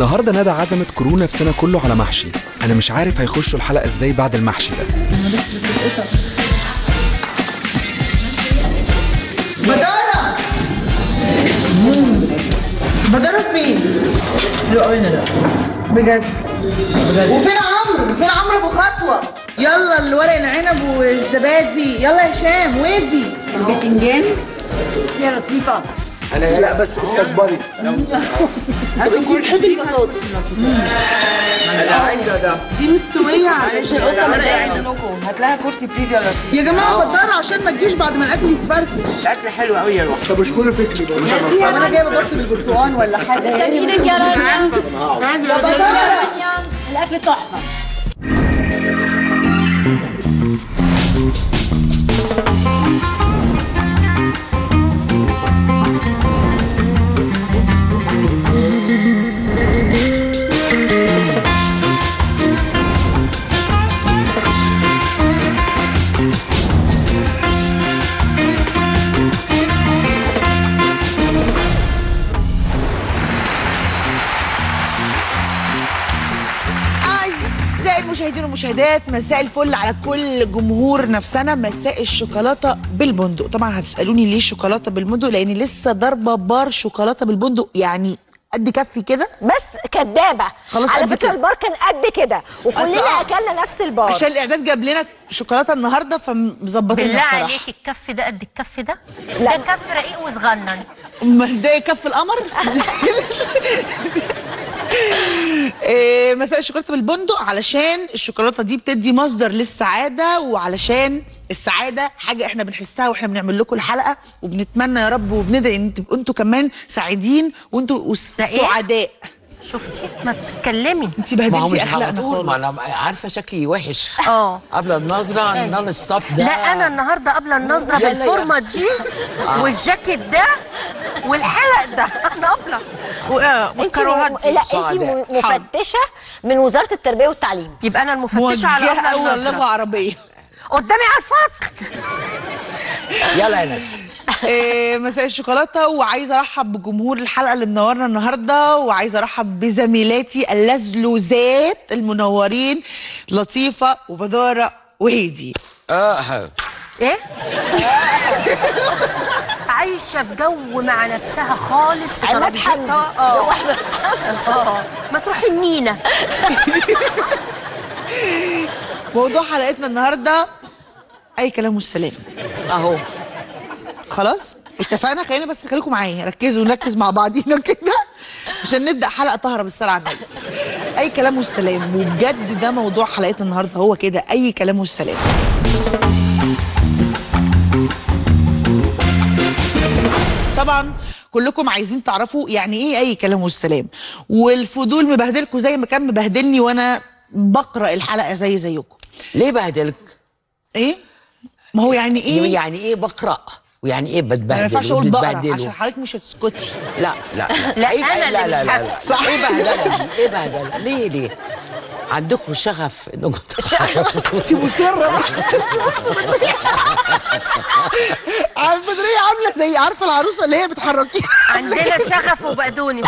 النهارده ندى عزمت كرو نفسنا كله على محشي انا مش عارف هيخشوا الحلقه ازاي بعد المحشي ده بدارة بدارة فين؟ لا هنا لا بجد بجد وفين عمرو؟ فين عمرو ابو خطوة؟ يلا الورق العنب والزبادي يلا يا هشام ويبي البتنجان يا لطيفة انا لا بس استكبري طب انت بتحبي البطاطس دي مستوية معلش القطه متضايقه منكم هات لها كرسي بليز يا لطيف يا جماعة بدارة عشان ما تجيش بعد ما الاكل يتفركش الاكل حلو قوي يا روح طب اشكري فكري طب انا جايبة ضغط بالبرتقال ولا حاجة سكينة جرس يا بدارة الاكل تحفه أعزائي المشاهدين والمشاهدات مساء الفل على كل جمهور نفسنا مساء الشوكولاتة بالبندق طبعا هتسألوني ليه شوكولاتة بالبندق لأني لسه ضاربة بار شوكولاتة بالبندق يعني قد كفي كده بس كدابه خلاص على قد فكره كده. البار كان قد كده أصل وكلنا آه. اكلنا نفس البار عشان الإعداد جاب لنا شوكولاتة النهاردة فمظبطينها بالله بصراحة عليك الكف ده قد الكف ده لا. ده كف رقيق وصغنن أمال ده كف القمر إيه، مساء الشوكولاته بالبندق علشان الشوكولاته دي بتدي مصدر للسعاده وعلشان السعاده حاجه احنا بنحسها واحنا بنعمل لكم الحلقه وبنتمنى يا رب وبندعي ان تبقوا انتوا كمان سعيدين وانتوا ده إيه؟ سعداء شفتي ما تتكلمي انت ما هو مش بهدلتي على اخلاقنا طول ما خالص انا عارفه شكلي وحش اه قبل النظره نون ستوب ده لا انا النهارده قبله النظره يلا يا بالفورمه دي والجاكيت ده والحلق ده انا قبله و- آه، انت والكروهات م... دي لا انت سعداء. م- مفتشه من وزاره التربيه والتعليم يبقى انا المفتشه على موجهه قبله اول لغه النظره عربيه قدامي على الفصل يلا يا ناس إيه، مساء الشوكولاته وعايزه ارحب بجمهور الحلقه اللي منورنا النهارده وعايزه ارحب بزميلاتي اللزلوزات المنورين لطيفه وبداره وهيدي اه ايه عايشه في جو مع نفسها خالص في عماد حمدي ترابيزتها اه اه ما تروحي المينا موضوع حلقتنا النهارده اي كلام والسلام اهو خلاص اتفقنا خلينا بس خليكم معايا ركزوا نركز مع بعضينا كده عشان نبدا حلقه طهره بالصلاه على النبي اي كلام والسلام وبجد ده موضوع حلقتنا النهارده هو كده اي كلام والسلام طبعا كلكم عايزين تعرفوا يعني ايه اي كلام والسلام والفضول مبهدلكم زي ما كان مبهدلني وانا بقرا الحلقه زي زيكم ليه بهدلك ايه ما هو يعني ايه يعني ايه بقرا ويعني ايه بتبهدل ما ينفعش اقول بقرا وبتبهدله؟ عشان حضرتك مش هتسكتي لا لا لا، إيه بقى- أنا اللي لا لا مش لا, لا. هسكت. صح ايه بهدله دي ايه بهدله ليه ليه عندكم شغف انكم انت مصره عارفه بدريه عامله زي عارفه العروسه اللي هي بتحركيها عندنا شغف وبقدونس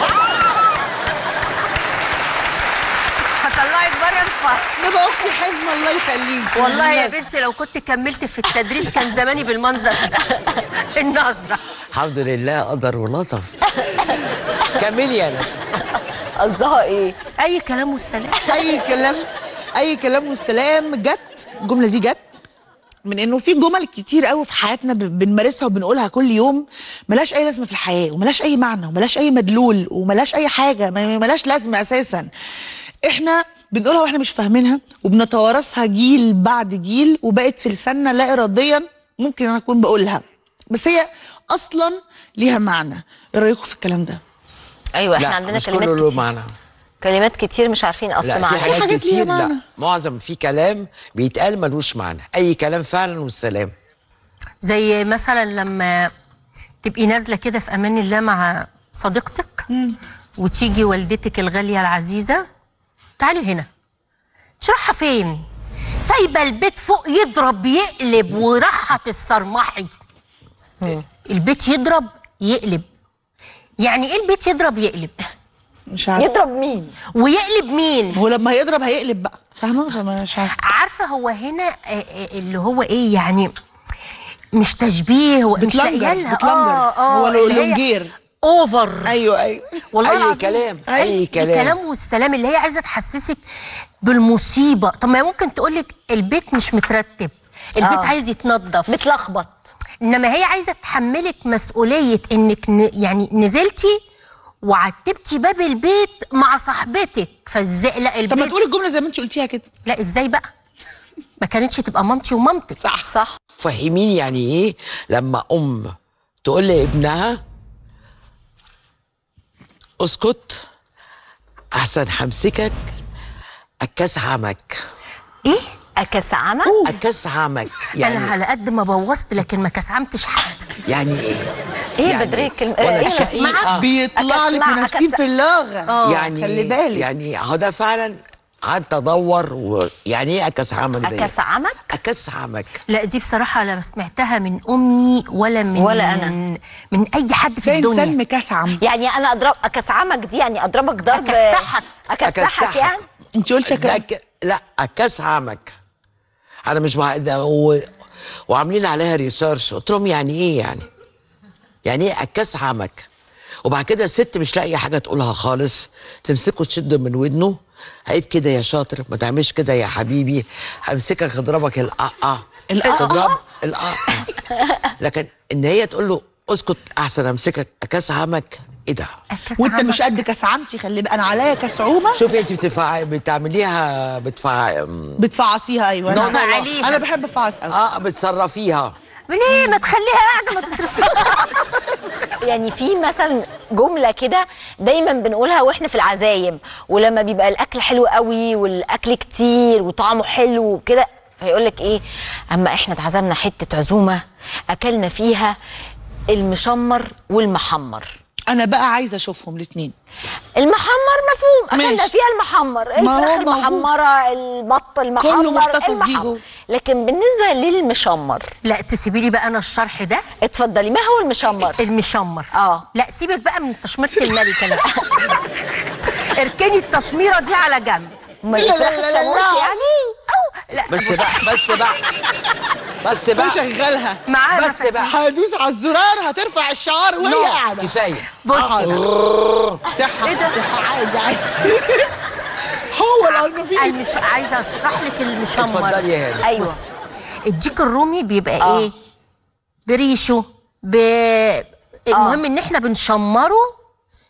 هطلعك بره الفصل نبقى اختي حزمه الله يخليك والله يا بنتي لو كنت كملت في التدريس كان زماني بالمنظر ده النظره الحمد لله قدر ولطف كملي يا ناس قصدها ايه اي كلام والسلام اي كلام اي كلام والسلام جت الجمله دي جت من انه في جمل كتير قوي في حياتنا ب- بنمارسها وبنقولها كل يوم ملهاش اي لازمه في الحياه وملهاش اي معنى وملهاش اي مدلول وملهاش اي حاجه ما- ملهاش لازمه اساسا احنا بنقولها واحنا مش فاهمينها وبنتوارثها جيل بعد جيل وبقت في لساننا لا اراديا ممكن انا اكون بقولها بس هي اصلا ليها معنى ايه رايكم في الكلام ده ايوه احنا لا عندنا مش كلمات كله له كتير معنى كلمات كتير مش عارفين اصل لا في معناها حاجات حاجات ليها كتير معنى. لا معظم في كلام بيتقال ملوش معنى اي كلام فعلا والسلام زي مثلا لما تبقي نازله كده في امان الله مع صديقتك وتيجي والدتك الغاليه العزيزه تعالي هنا تروحها فين سايبه البيت فوق يضرب يقلب وراحه تسترمحي البيت يضرب يقلب يعني ايه البيت يضرب يقلب مش عارفه يضرب مين ويقلب مين هو لما هيضرب هيقلب بقى فاهمه فمش عارفه عارفه هو هنا آه، آه، اللي هو ايه يعني مش تشبيه هو مش بتلنجر، لاقيه لها بتلنجر. اه اه هو اللي هي لونجير. اوفر ايوه ايوه والله اي العظيم كلام اي كلام الكلام والسلام اللي هي عايزه تحسسك بالمصيبه طب ما ممكن تقول لك البيت مش مترتب البيت آه. عايز يتنظف متلخبط انما هي عايزه تحملك مسؤوليه انك ن... يعني نزلتي وعتبتي باب البيت مع صاحبتك فازاي لا طب ما البيت تقولي الجمله زي ما انت قلتيها كده لا ازاي بقى ما كانتش تبقى مامتي ومامتك صح صح فهميني يعني ايه لما ام تقول لابنها اسكت احسن همسكك اكاس عمك ايه اكاس عمى اكاس عمك يعني انا على قد ما بوظت لكن ما كسعمتش حد يعني ايه ايه يعني بدري الكلمه ولا ايه شقيقة. اسمعها بيطلع لك أكسمع- منافسين أكس- في اللغه يعني خلي بالك يعني هو ده فعلا قعدت ادور و... يعني ايه اكاس عمك ده اكاس عمك اكاس عمك لا دي بصراحه لا سمعتها من امي ولا من ولا أنا. من اي حد في ده انسان الدنيا مكسعم يعني انا اضرب اكاس عمك دي يعني اضربك ضرب أكسحك. اكسحك أكسحك. يعني انت قلتي ده كده ك... لا اكاس عمك انا مش مع ده و... وعاملين عليها ريسيرش قلت لهم يعني ايه يعني يعني ايه اكاس عمك وبعد كده الست مش لاقيه حاجه تقولها خالص تمسكه تشده من ودنه عيب كده يا شاطر ما تعملش كده يا حبيبي همسكك اضربك القعقع القعقع؟ تضرب القعقع لكن ان هي تقول له اسكت احسن امسكك اكاس عمك ايه ده أكاس وانت عمك. مش قد كسعمتي خلي بالك انا عليا كسعومه شوفي انت بتفع... بتعمليها بتفع... بتفعصيها ايوه نوع انا عليها. انا بحب افعص قوي اه بتصرفيها ليه ما تخليها قاعده ما تصرفش يعني في مثلا جمله كده دايما بنقولها واحنا في العزايم ولما بيبقى الاكل حلو قوي والاكل كتير وطعمه حلو وكده فيقول لك ايه اما احنا اتعزمنا حته عزومه اكلنا فيها المشمر والمحمر انا بقى عايزه اشوفهم الاثنين المحمر مفهوم اكلنا ماشي. فيها المحمر ما هو الفراخ موجود. المحمره البط المحمر محتفظ بيه المحمر. جوه. لكن بالنسبه للمشمر لا تسيبي لي بقى انا الشرح ده اتفضلي ما هو المشمر المشمر اه. لا سيبك بقى من تشميره الملكه لا اركني التشميره دي على جنب ما لا، لا، الفراخ لا، لا، الشمورتي لا. يعني أو لا بس بقى بس بقى بس بقى بشغلها معانا بس بقى هدوس على الزرار هترفع الشعار وهي نو قاعده كفايه بصي صحه إيه ده؟ صحه عادي عادي هو الارنبيط المش... عايزه اشرح لك المشمر اتفضلي يا هاني ايوه بصي الديك الرومي بيبقى آه. ايه بريشه ب... المهم ان احنا بنشمره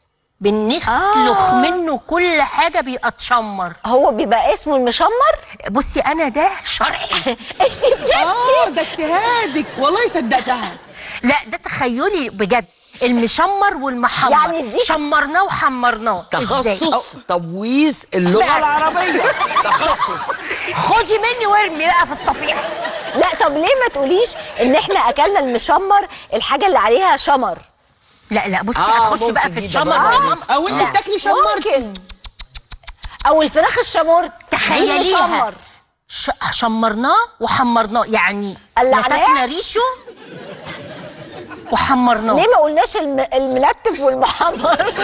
بنسلخ آه. منه كل حاجه بيبقى اتشمر هو بيبقى اسمه المشمر بصي انا ده شرحي اه ده اجتهادك والله صدقتها لا ده تخيلي بجد المشمر والمحمر يعني دي- شمرناه وحمرناه إزاي؟ تخصص تبويظ اللغه بس. العربيه تخصص خدي مني وارمي بقى في الصفيح لا طب ليه ما تقوليش ان احنا اكلنا المشمر الحاجه اللي عليها شمر لا لا بصي آه، هتخش ممكن بقى في دي الشمر ده برضه. والمم- او انت لا. بتاكلي شمرتي ممكن او الفراخ الشمورت تخيليها المشمر. ش... شمرناه وحمرناه يعني قلعناه؟ نتفنا ريشه وحمرناه ليه ما قلناش الم... الملتف والمحمر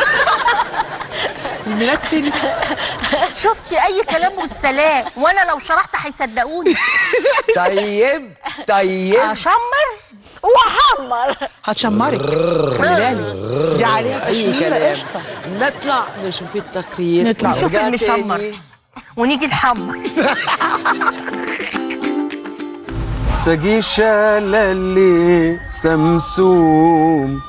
الملتن شفتي اي كلام والسلام وانا لو شرحت هيصدقوني طيب طيب اشمر وحمر هتشمرك خلي بالك دي عليها اي تشميره كلام قشطه نطلع نشوف التقرير نطلع. نشوف ونرجع المشمر تاني. ونيجي نحمر سجيشة للي سمسوم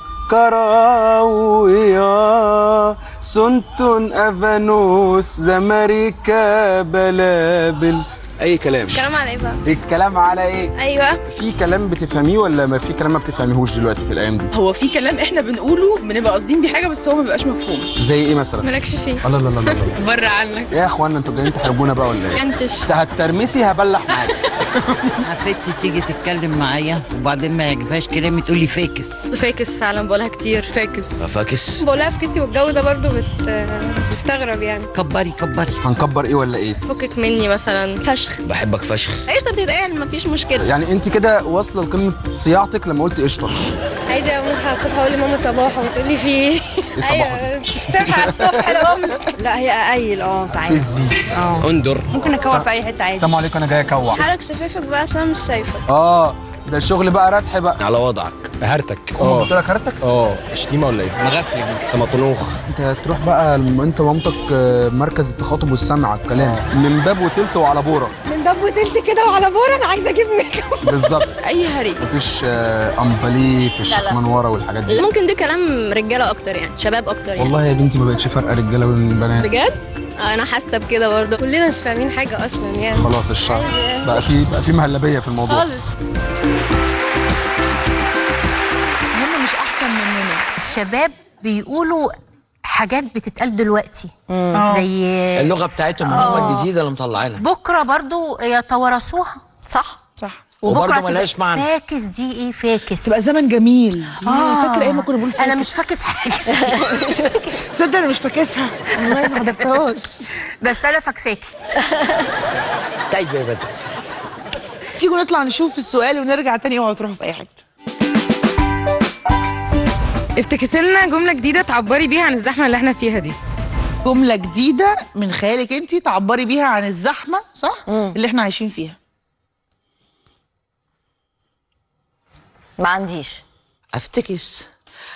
كراوية سنتون أفانوس زماريكا بلابل أي كلام كلام على ايه بقى؟ الكلام على إيه؟ ايوه في كلام بتفهميه ولا ما في كلام ما بتفهميهوش دلوقتي في الأيام دي؟ هو في كلام احنا بنقوله بنبقى قاصدين بيه حاجه بس هو ما بيبقاش مفهوم زي إيه مثلا؟ مالكش فيه الله الله الله الله بره عنك إيه يا إخوانا أنتوا جايين تحاربونا بقى ولا إيه؟ انتش أنت هترمسي هبلح معاك عفتي تيجي تتكلم معايا وبعدين ما يعجبهاش كلامي تقول لي فاكس فاكس فعلا بقولها كتير فاكس فاكس بقولها فكسي والجو ده برضو بت... بتستغرب يعني كبري كبري هنكبر ايه ولا ايه فكك مني مثلا فشخ بحبك فشخ قشطه بتتقال مفيش مشكله يعني انت كده واصله لقمه صياعتك لما قلت قشطه عايزه اقوم اصحى الصبح اقول لماما صباح وتقول لي في ايه صباح؟ ايوه تسترحى على الصبح الاقوم لا هي قايل اه ساعات فزي اندر ممكن اكور في اي حته عادي السلام عليكم انا جاي اكوع حرك شفايفك بقى عشان مش شايفه اه ده الشغل بقى ردح بقى على وضعك هرتك اه قلت لك هرتك اه شتيمه ولا ايه مغفل انت مطنوخ انت هتروح بقى الم- انت ومامتك آه، مركز التخاطب والسمع الكلام من باب وتلت وعلى بوره من باب وتلت كده وعلى بورا انا عايزه اجيب ميك اب بالظبط اي هري مفيش آه، امباليه في الشيخ من ورا والحاجات دي ممكن ده كلام رجاله اكتر يعني شباب اكتر يعني والله يا بنتي ما بقتش فارقه رجاله والبنات بجد انا حاسه بكده برضه كلنا مش فاهمين حاجه اصلا يعني خلاص الشعب بقى في بقى في مهلبيه في الموضوع خالص هم مش احسن مننا الشباب بيقولوا حاجات بتتقال دلوقتي آه. زي اللغه بتاعتهم آه. هم الجديده اللي مطلعينها بكره برضو يتوارثوها صح صح وبرضه وبكره ملهاش تبقى معنى. فاكس دي ايه فاكس تبقى زمن جميل آه. فاكره ايه ما كنا بنقول انا مش فاكس حاجه تصدق انا مش فاكسها والله ما حضرتهاش بس انا فاكساكي طيب يا بدر تيجوا نطلع نشوف السؤال ونرجع تاني اوعوا تروحوا في اي حته افتكسي لنا جمله جديده تعبري بيها عن الزحمه اللي احنا فيها دي جمله جديده من خيالك انت تعبري بيها عن الزحمه صح اللي احنا عايشين فيها ما عنديش افتكس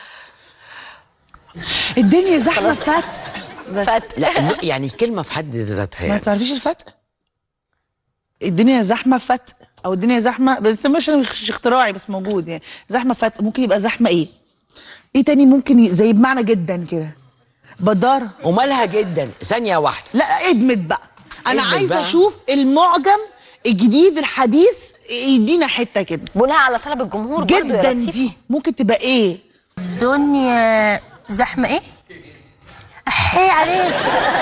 الدنيا زحمه فات بس لا الم- يعني كلمه في حد ذاتها ما يعني. تعرفيش الفتق الدنيا زحمه فتق او الدنيا زحمه بس مش مش اختراعي بس موجود يعني زحمه فتق ممكن يبقى زحمه ايه ايه تاني ممكن ي- زي بمعنى جدا كده بداره ومالها جدا ثانيه واحده لا ادمت بقى انا ادمت عايزه بقى. اشوف المعجم الجديد الحديث يدينا حته كده بناء على طلب الجمهور برضو يا جدا لطيف. دي ممكن تبقى ايه الدنيا زحمه ايه احي عليك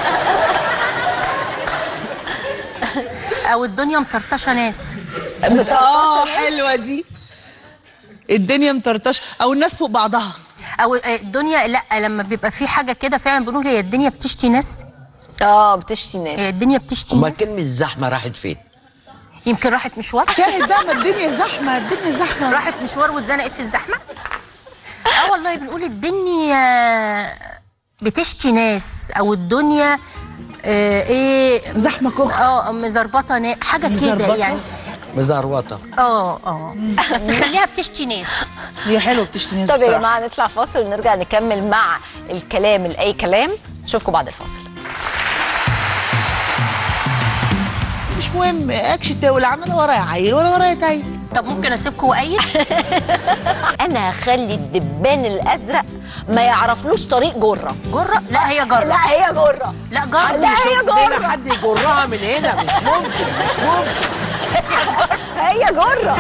او الدنيا مطرطشه ناس اه حلوه دي الدنيا مطرطشه او الناس فوق بعضها او الدنيا لا لما بيبقى في حاجه كده فعلا بنقول هي الدنيا بتشتي ناس اه بتشتي ناس هي الدنيا بتشتي امال ناس كلمه الزحمه راحت فين يمكن راحت مشوار كانت بقى ما الدنيا زحمه الدنيا زحمه راحت مشوار واتزنقت في الزحمه اه والله بنقول الدنيا بتشتي ناس او الدنيا آه ايه زحمه كخ اه مزربطه نا- حاجه كده مزربطة؟ يعني مزروطه اه اه بس خليها بتشتي ناس هي حلوه بتشتي ناس طب يا بصراحة. جماعه نطلع فاصل ونرجع نكمل مع الكلام لاي كلام نشوفكم بعد الفاصل مش مهم اكش تولع انا لا ورايا عيل ولا ورايا تايل طب ممكن اسيبكم وقايل انا هخلي الدبان الازرق ما يعرفلوش طريق جره جره لا هي جره لا هي جره لا جره لا هي شوف لنا جره حد يجرها من هنا مش ممكن مش ممكن هي جره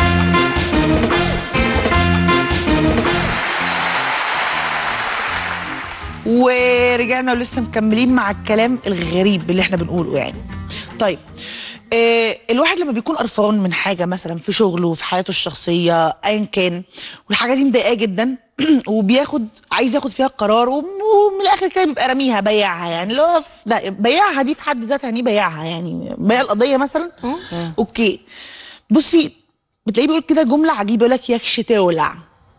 ورجعنا ولسه مكملين مع الكلام الغريب اللي احنا بنقوله يعني طيب آه الواحد لما بيكون قرفان من حاجه مثلا في شغله في حياته الشخصيه ايا كان والحاجه دي مضايقاه جدا وبياخد عايز ياخد فيها قرار وم- ومن الاخر كده بيبقى راميها بيعها يعني اللي هو في- لا بيعها دي في حد ذاتها يعني بيعها يعني بيع القضيه مثلا اوكي بصي بتلاقيه بيقول كده جمله عجيبه يقول لك يكش تولع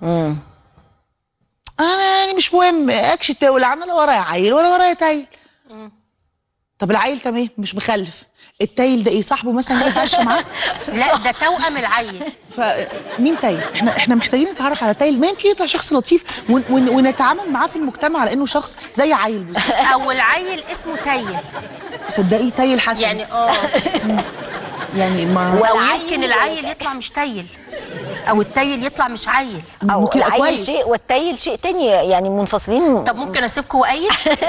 انا يعني مش مهم اكش تولع انا لا ورايا عيل ولا ورايا تايل طب العيل تمام مش مخلف التايل ده ايه صاحبه مثلا جاي يتعشى معاه لا ده توأم العيل فمين تايل احنا احنا محتاجين نتعرف على تايل ما يمكن يطلع شخص لطيف ون ون ونتعامل معاه في المجتمع على انه شخص زي عيل بالظبط او العيل اسمه تايل صدقي تايل حسن يعني اه يعني ما او يمكن العيل يطلع مش تايل او التايل يطلع مش عيل او ممكن يبقى العيل كويس. شيء والتايل شيء تاني يعني منفصلين طب ممكن اسيبكم وقايل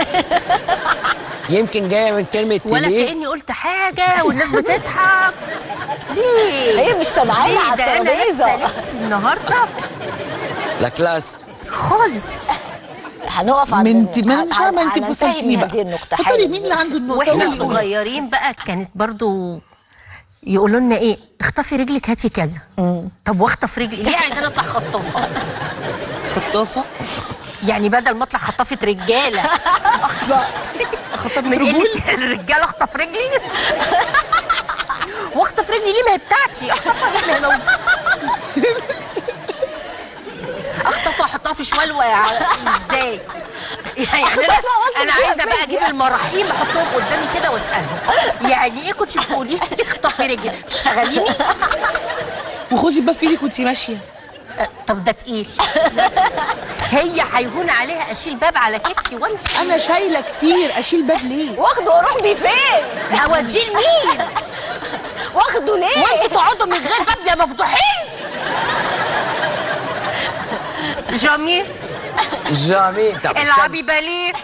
يمكن جايه من كلمه ولا ليه كاني قلت حاجه والناس بتضحك ليه هي مش سامعانا ليه على ده انا الترابيزه لابسه لبس النهارده لا كلاس خالص هنقف عند ما انت ما انا مش هن- عارفه انت هننتهي فصلتيني من بقى هذه النقطه اتفضلي حالا مين اللي عنده النقطه واحنا قولي قولي. صغيرين بقى كانت برضو يقولوا لنا ايه اخطفي رجلك هاتي كذا طب واخطف رجلي ليه عايزاني اطلع خطافه خطافه يعني بدل ما اطلع خطافه رجاله خطافه من قله الرجاله اخطف رجلي واخطف رجلي ليه ما هي بتاعتي اخطفها ليه ما هي موجودة. اخطفها احطها في شوالوه ازاي يعني انا انا عايزه بقى اجيب المراحيم احطهم قدامي كده واسالهم يعني ايه كنت بتقولي لي اخطفي رجلي تشتغليني وخدي الباب في ايدك وانت ماشيه طب ده تقيل هي هيهون عليها اشيل باب على كتفي وامشي انا شايله كتير اشيل باب ليه واخده واروح بيه فين اوديه لمين واخده ليه وانتوا تقعدوا من غير باب يا مفضوحين جميل جامي طب استنى. العبي باليه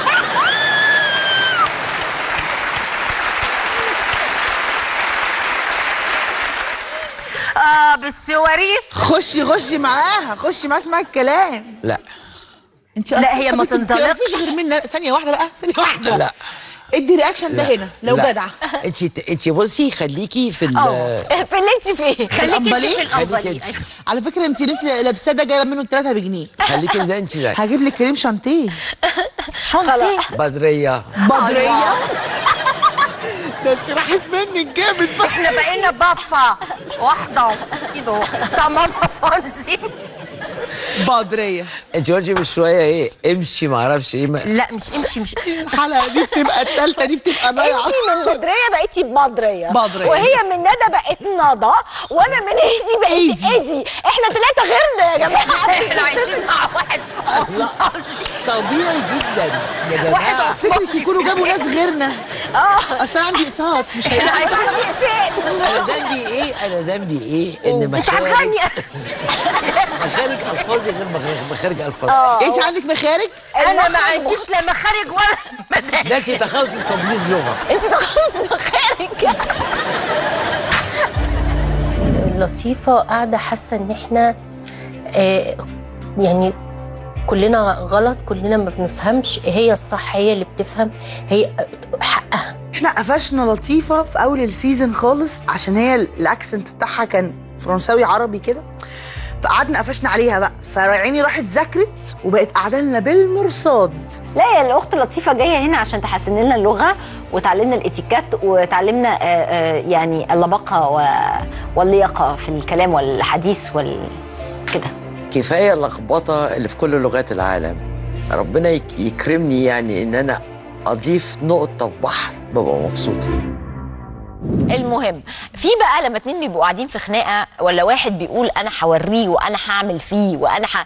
اه بالسواري خشي خشي معاها خشي معاها اسمعي الكلام لا انت لا، هي ما تنزلقش. مفيش غير منا ثانيه واحده بقى ثانيه واحده لا ادي رياكشن ده لا. هنا لو لا. جدع انت انت بصي خليكي في ال في اللي انت فيه خليكي انت الأمباليه؟ في الأمباليه خليكي انت. أيوة. على فكره انت لسه لابساه ده جايبه منه 3 بجنيه خليكي زي انت زي هجيب لك كريم شانتيه شنطه بدرية بدريه ده انت راحت منك جامد بقى احنا بقينا بافا واحده ايده تمام فانسي بدريه انت قلتي من شويه ايه امشي ما اعرفش ايه ما لا مش امشي مش الحلقه دي بتبقى الثالثه دي بتبقى ضايعه انتي من بدريه بقيتي بدريه بدرية. وهي من ندى بقت ندى وانا من ايدي بقيت إيدي. ايدي احنا ثلاثه غيرنا يا جماعه احنا عايشين مع واحد لا طبيعي جدا يا واحد جماعه فكرك يكونوا جابوا ناس غيرنا اه اصل انا عندي اقساط مش احنا هيبقى عايشين انا ذنبي ايه انا ذنبي ايه ان مش مخارج هتغني مخارج الفاظي غير مخارج- مخارج الفاظ انت عندك مخارج انا ما عنديش لا مخارج ولا مدارس ده انت تخصص تدريس لغه انت تخصص مخارج لطيفة قاعدة حاسة إن إحنا آه يعني كلنا غلط كلنا ما بنفهمش هي الصح هي اللي بتفهم هي حقها احنا قفشنا لطيفه في اول السيزون خالص عشان هي الاكسنت بتاعها كان فرنساوي عربي كده فقعدنا قفشنا عليها بقى فعيني راحت ذاكرت وبقت قاعده لنا بالمرصاد لا يا الاخت لطيفه جايه هنا عشان تحسن لنا اللغه وتعلمنا الاتيكيت وتعلمنا آه، آه، يعني اللباقه و- واللياقه في الكلام والحديث وال كده كفايه اللخبطه اللي في كل لغات العالم ربنا يك- يكرمني يعني ان انا اضيف نقطه في بحر ببقى مبسوط المهم في بقى لما اتنين بيبقوا قاعدين في خناقه ولا واحد بيقول انا هوريه وانا هعمل فيه وانا ح...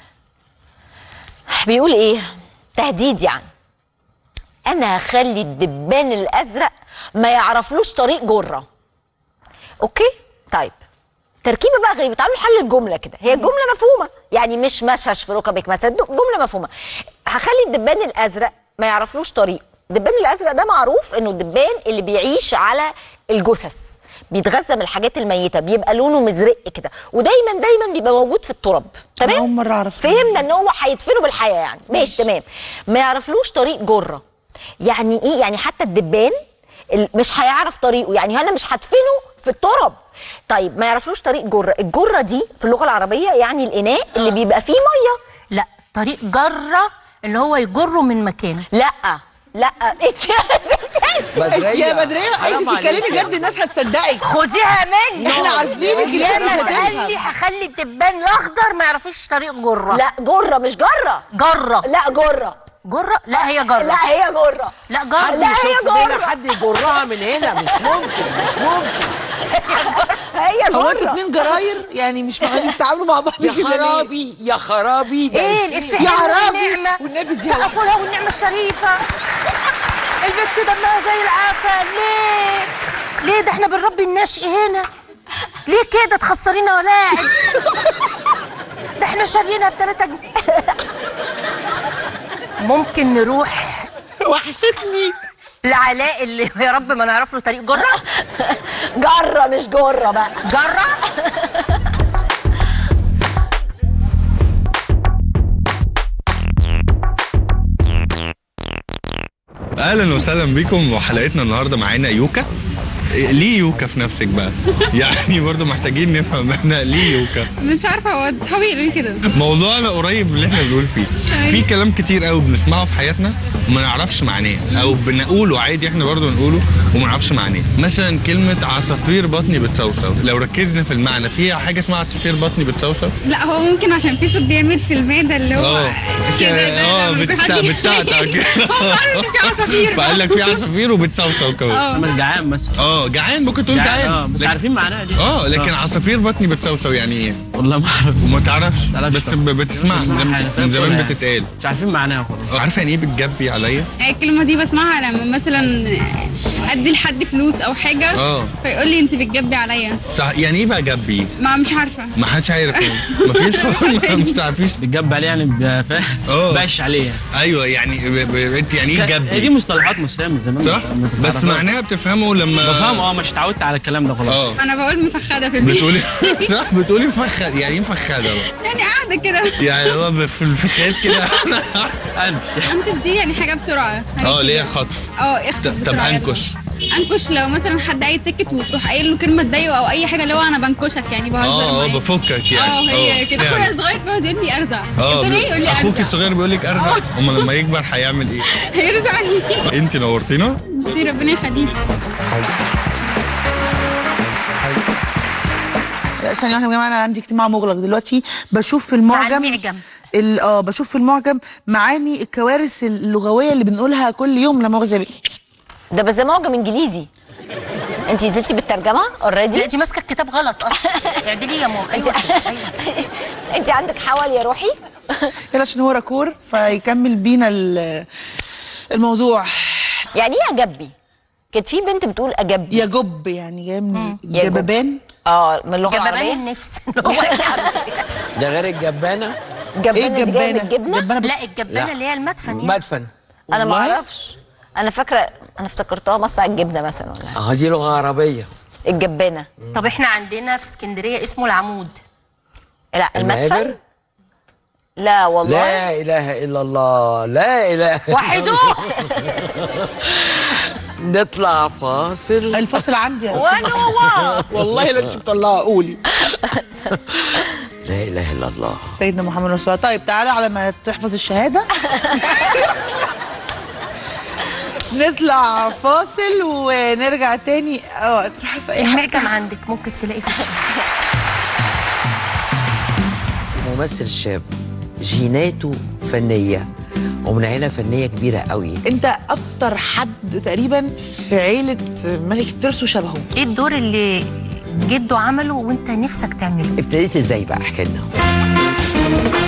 بيقول ايه تهديد يعني انا هخلي الدبان الازرق ما يعرفلوش طريق جره اوكي طيب تركيبه بقى غريبه تعالوا نحل الجمله كده هي الجمله مفهومه يعني مش مشهش في ركبك مثلا جمله مفهومه هخلي الدبان الازرق ما يعرفلوش طريق الدبان الازرق ده معروف انه الدبان اللي بيعيش على الجثث بيتغذى من الحاجات الميته بيبقى لونه مزرق كده ودايما دايما بيبقى موجود في التراب تمام اول مره اعرف فهمنا ان هو هيدفنه بالحياه يعني ماشي تمام ما يعرفلوش طريق جره يعني ايه يعني حتى الدبان ال- مش هيعرف طريقه يعني انا مش هدفنه في التراب طيب ما يعرفلوش طريق جره الجره دي في اللغه العربيه يعني الاناء اللي بيبقى فيه ميه لا طريق جرة اللي هو يجره من مكانه لا لا انت يا ستاتي بدرية يا بدرية حرام انت بتتكلمي عليكي. جد الناس هتصدقك خديها مني احنا عارفين انك يا مش ما قال هتفهم لي هخلي الدبان الاخضر ما يعرفوش طريق جره لا جره مش جره جره لا جره جره لا هي جره لا هي جره لا حد جره لا، هي يشوف جرة. لنا حد يجرها من هنا مش ممكن مش ممكن هي هو انتوا جره اتنين جراير يعني مش معقولين بتتعاملوا مع بعض يا كده ليه؟ خرابي يا خرابي ده ايه الفيلم. الافيه يا حلو عربي والنعمه والنبي دي سقفوا لها والنعمه الشريفه البت دمها زي العسل ليه ليه ده احنا بنربي النشء هنا ليه كده تخسرينا ولاعب ده احنا شاريينها ب 3 جنيه ممكن نروح وحشتني لعلاء اللي يا رب ما نعرف له طريق جره جره مش جره بقى جره اهلا وسهلا بكم وحلقتنا النهارده معانا يوكا ليه يوكا في نفسك بقى يعني برضو محتاجين نفهم احنا ليه يوكا مش عارفه هو اصحابي يقولوا لي كده موضوعنا قريب من اللي احنا بنقول فيه في كلام كتير قوي بنسمعه في حياتنا وما نعرفش معناه او بنقوله عادي احنا برضو نقوله وما نعرفش معناه مثلا كلمه عصافير بطني بتصوصو لو ركزنا في المعنى فيها حاجه اسمها عصافير بطني بتصوصو لا هو ممكن عشان في صوت بيعمل في المعده اللي هو اه كده ده اه لما يكون بتاع حد- بتاعتع كده هو عارف ان في عصافير بقى. فقال لك في عصافير وبتصوصو كمان اه. انا جعان مثلا اه جعان ممكن تقول جعان، جعان اه، بس لكن- عارفين معناها دي. اه لكن اه. عصافير بطني بتصوصو يعني ايه والله ما اعرف وما تعرفش تعرفش بس طبعا. ب- بتسمعها من بسمعها زمان, يعني، من فاهم زمان كلها. بتتقال مش عارفين معناها خلاص عارفه يعني ايه بتجبي عليا الكلمه دي بسمعها لما مثلا ادي لحد فلوس او حاجه اه. فيقول لي انت بتجبي عليا صح يعني ايه بقى جبي ما مش عارفه ما حدش عارف يعني. ما فيش ما تعرفيش بتجب عليه يعني ب- فاهم اه باش عليه يعني. ايوه يعني ب- ب- انت يعني ايه هي دي جبي مصطلحات مصريه من زمان صح ما بس تعرفهاش. معناها بتفهمه لما بفهم اه مش اتعودت على الكلام ده خلاص اه انا بقول مفخده في البيت بتقولي صح بتقولي مفخد يعني ايه مفخده بقى يعني قاعده كده يعني هو في الفخاد كده انكش دي يعني حاجه بسرعه حاجة اه كده. ليه خطف اه اخطب طب بسرعه يلا. انكش انكش لو مثلا حد قاعد سكت وتروح قايل له كلمه تضايقه او اي حاجه اللي هو انا بنكشك يعني بهزر اه اه معاه. بفكك يعني اه هي كده يعني. اخويا الصغير بيقعد يقول لي ارزع اه قلت له ايه يقول لي اخوك ارزع الصغير بيقول لك ارزع امال لما يكبر هيعمل ايه هيرزعني انت نورتينا ميرسي ربنا يخليك لا، ثانية واحدة يا جماعة أنا عندي اجتماع مغلق دلوقتي بشوف في المعجم المعجم. ال- اه بشوف في المعجم معاني الكوارث اللغوية اللي بنقولها كل يوم لا مؤاخذة بيه ده بس ده معجم انجليزي انت نزلتي بالترجمه اوريدي لا دي ماسكه الكتاب غلط اصلا اعدلي يا ماما ايوه كده، أيوة. انت عندك حول يا روحي يلا عشان هو راكور فيكمل بينا ال- الموضوع يعني ايه اجبي كانت في بنت بتقول اجبي يجب يعني جاي من يجب. جببان اه من اللغه جببان العربيه النفس ده غير الجبانه جبانه دي جايه من الجبنه لا الجبانه اللي هي المدفن يعني مدفن انا ما والله؟ اعرفش انا فاكره انا افتكرتها مصنع الجبنه مثلا ولا حاجة. اه دي لغه عربيه الجبانه طب احنا عندنا في اسكندريه اسمه العمود لا المدفن المقابر لا والله لا اله الا الله لا اله وحدوه نطلع فاصل الفاصل عندي يا ونواص والله لا انت مطلعه قولي لا اله الا الله سيدنا محمد رسول الله طيب تعالى على ما تحفظ الشهادة نطلع فاصل ونرجع تاني اه تروح في اي حاجة المعجم عندك ممكن تلاقي في الشارع ممثل شاب جيناته فنيه ومن عيله فنيه كبيره قوي انت اكتر حد تقريبا في عيلة ملك الترسو شبهه ايه الدور اللي جده عمله وانت نفسك تعمله ابتديت ازاي بقى احكي لنا